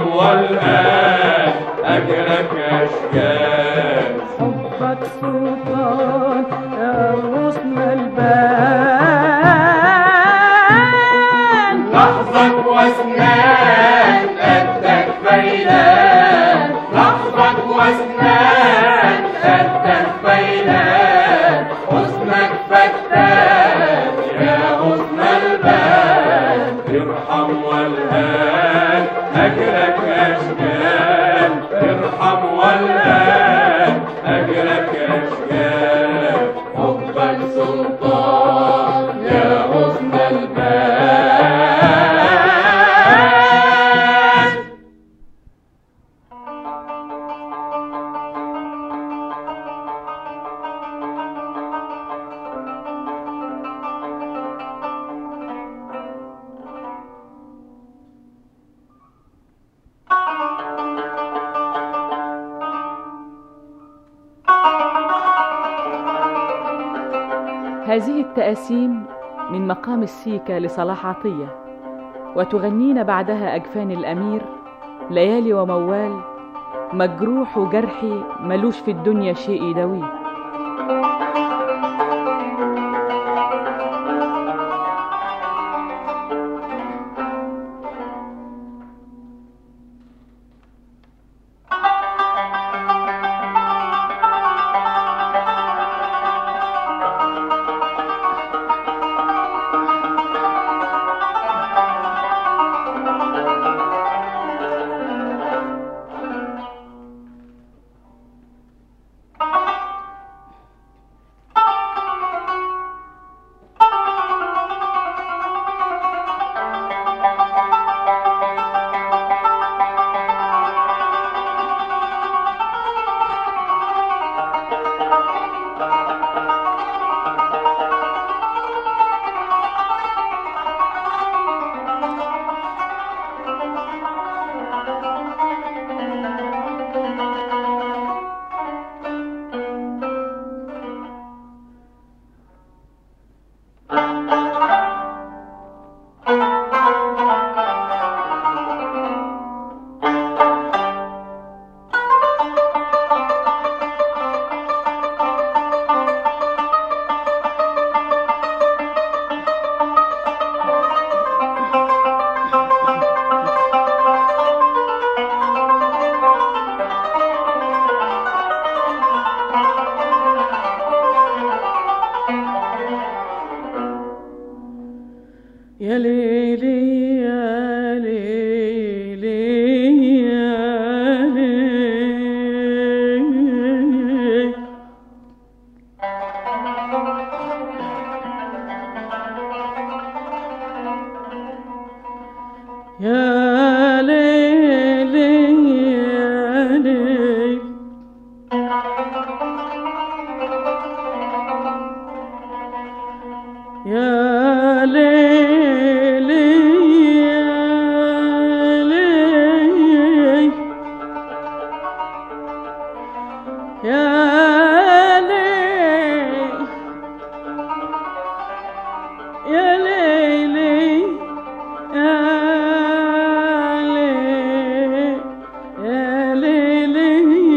والآن أجرك أشكال حبك سلطان يا غصن البان لحظة واسنان قدك فيلان لحظة واسنان قدك فيلان حسنك فتان يا حسن البان ارحم والهان أجرك أشكال ارحم والهان أجرك أشكال حبك سلطان يا حسن البان هذه التأسيم من مقام السيكة لصلاح عطية وتغنين بعدها أجفان الأمير ليالي وموال مجروح وجرحي ملوش في الدنيا شيء يداويه يا ليلي يا ليلي يا ليلي يا ليلي يا ليلي يا ليلي يا ليلي يا ليلي يا ليلي يا ليلي يا ليلي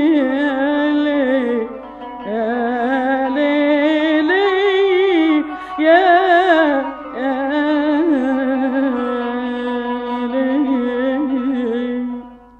يا ليلي يا ليلي يا يا ليلي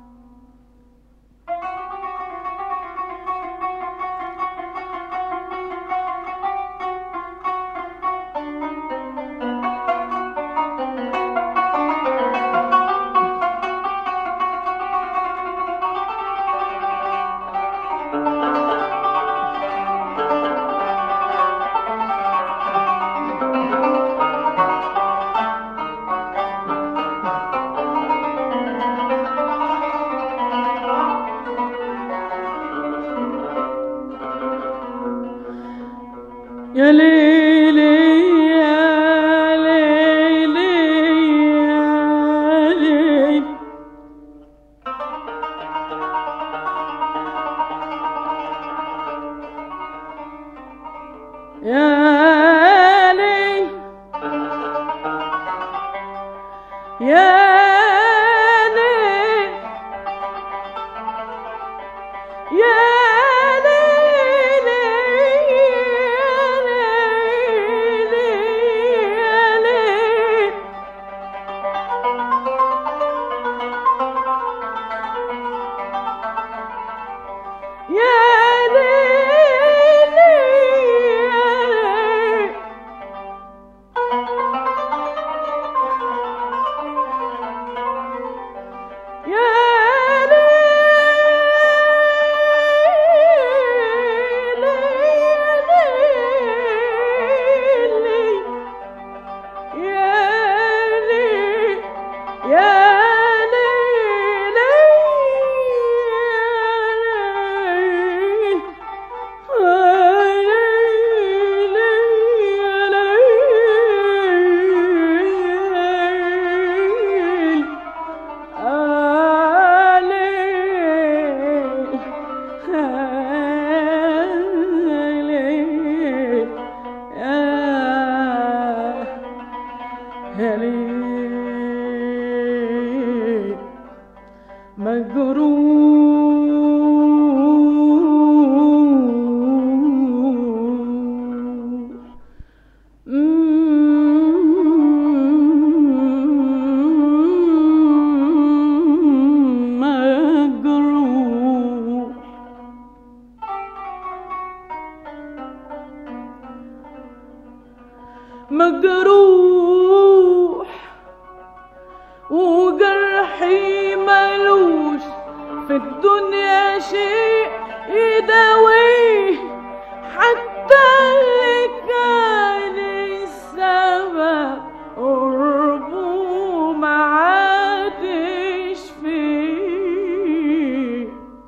يا ليلي يا ليلي يا ليلي يا ليلي يا ليلي مجروح مجروح مجروح وجرحي ملوش في الدنيا شيء يداويه حتى اللي كان السبب قربه معادش فيه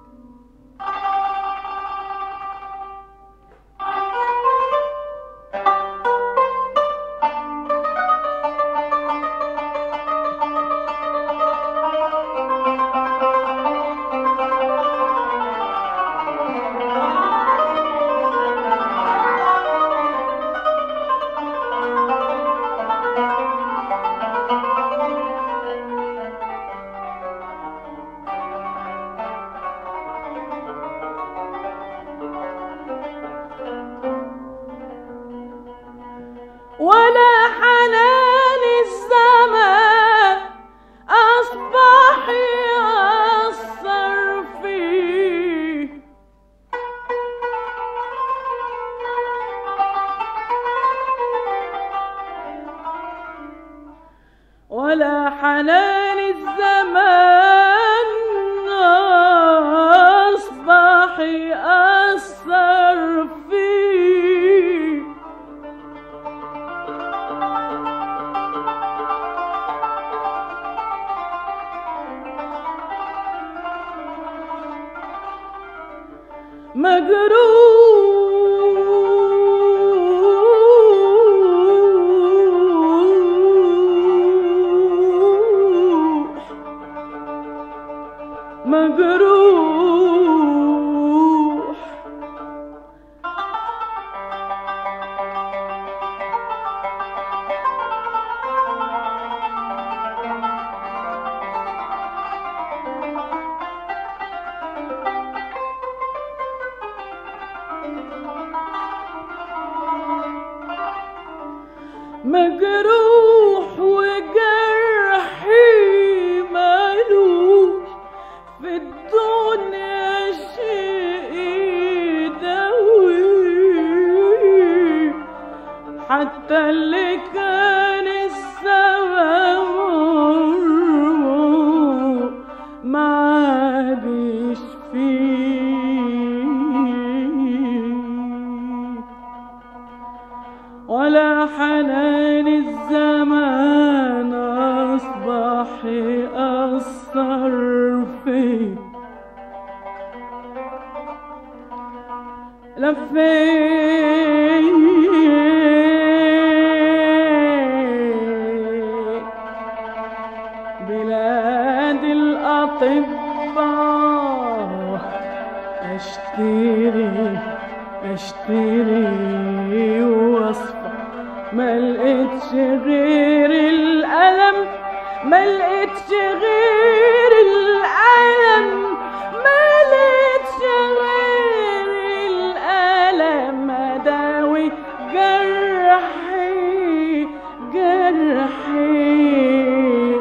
ولا حنان الزمان أصبح يأثر فيه ولا حنان الزمان أصبح يأثر فيه مجروح مجروح مجروح وجرحي مالوش في الدنيا شيء يداويه حتى اللي كان السبب ما عادش فيه ولا حنان الزمان أصبح يأثر فيه لفيت بلاد الأطباء أشتري أشتري وصفة ما لقيتش غير الألم ما لقيتش غير الألم ما لقيتش غير الألم أداوي جرحي جرحي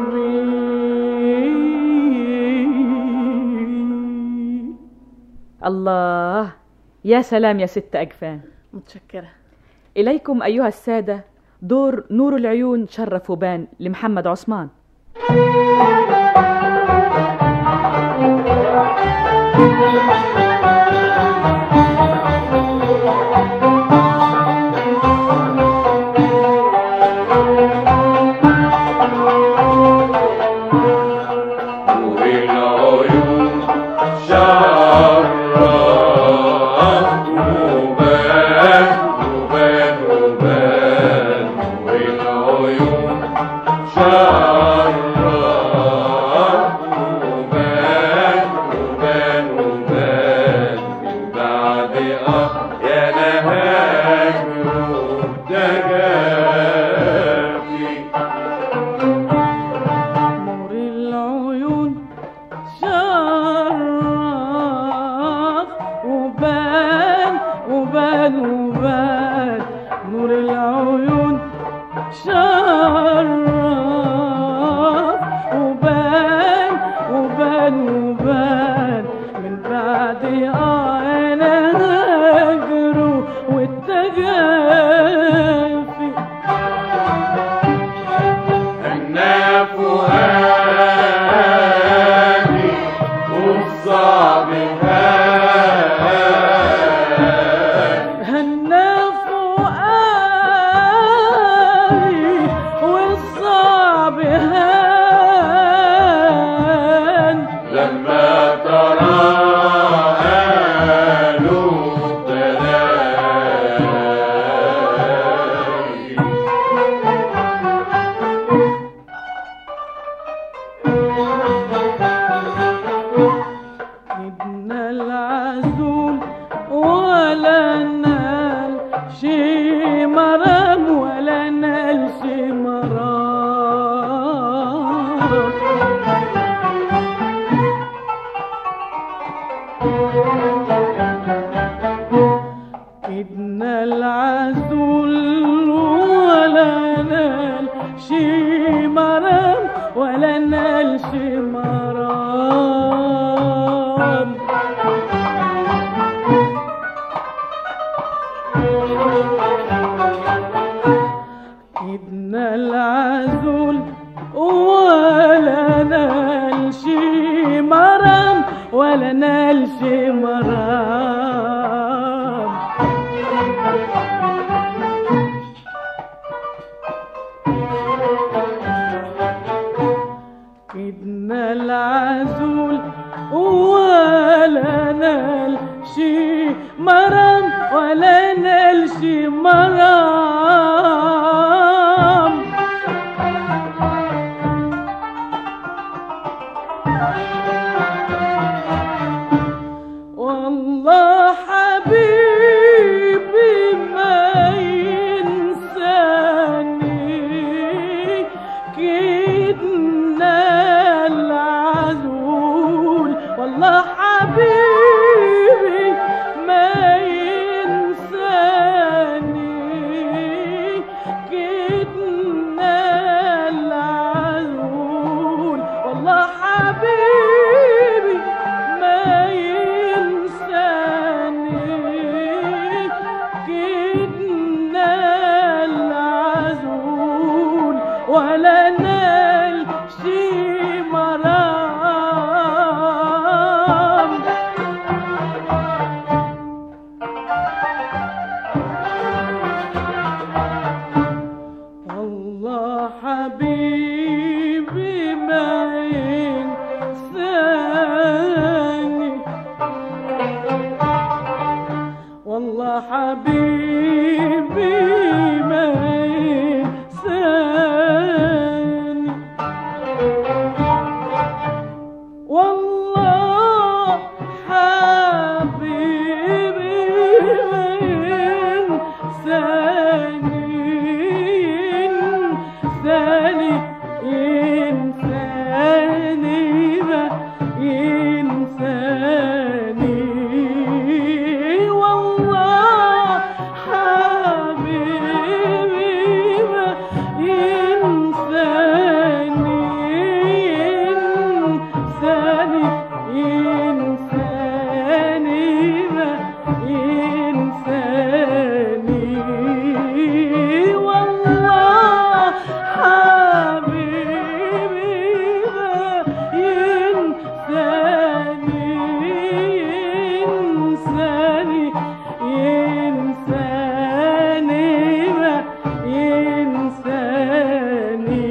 بيه الله يا سلام يا ست أجفان متشكرة إليكم أيها السادة دور نور العيون شرف وبان لمحمد عثمان والعيون شرف وبان وبان وبان والعيون شرف مرام ولا نالش مرام كدنا العزول ولا نال شي مرام ولا نال شي مرام والله حبيبي ما ينساني كدنا العزول والله حبيبي ما ينساني كدنا العزول والله حبيبي ما ينساني كدنا العزول ولا نال شي مرام والله حبيبي ما ينساني والله حبيبي ما ينساني والله حبيبي ما ينساني ينساني ينساني ما ينساني والله حبيبي ما ينساني ينساني ينساني ما ينساني والله حبيبي ما ينساني ينساني ينساني ما ينساني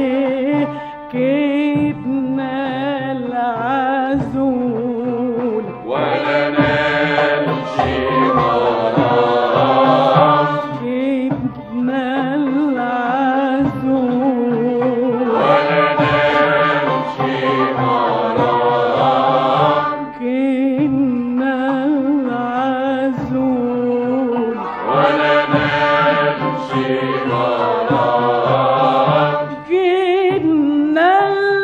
كدنا العزول ولا نال شي مرام كدنا العزول ولا نال شي مرام كدنا العزول ولا نال شي مرام كدنا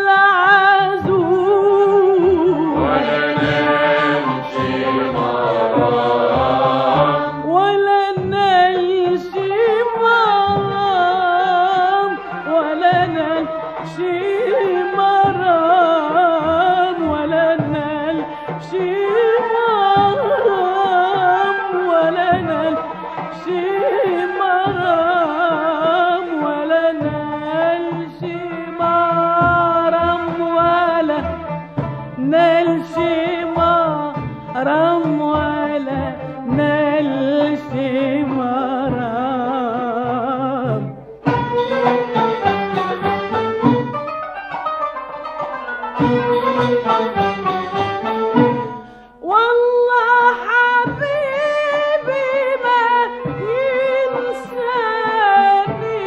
العزول ولا نال شي مرام ولا نلشي مرام ولا نلشي مرام ولا نلشي مرام ولا نلشي مرام ولا نلشي مرام ولا نلشي مرام ولا نلشي مرام والله حبيبي ما ينساني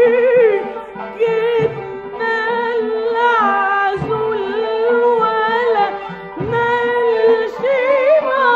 جبنا العزل ولا نلشي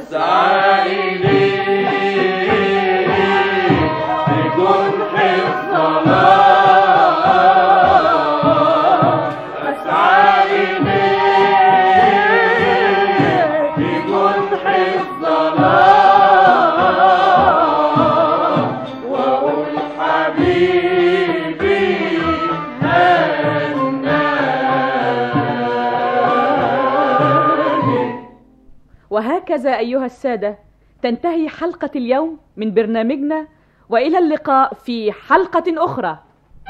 أسعى إليك بجنح الظلام أسعى إليك بجنح الظلام وأقول حبيبي هناني وهكذا أيها السادة تنتهي حلقة اليوم من برنامجنا وإلى اللقاء في حلقة أخرى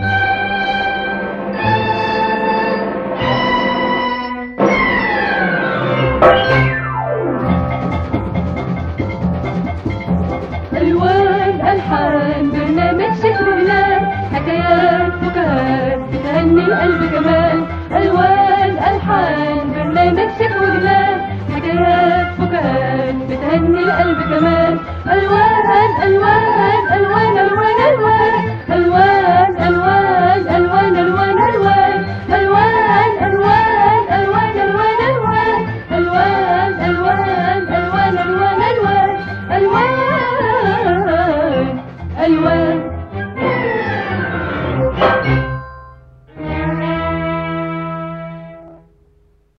ألوان ألحان برنامج شكل هلال حكايات فكاهات بتهني القلب كمان ألوان ألحان برنامج شكل هلال حكايات فكاهات بتهني القلب كمان ألوان ألوان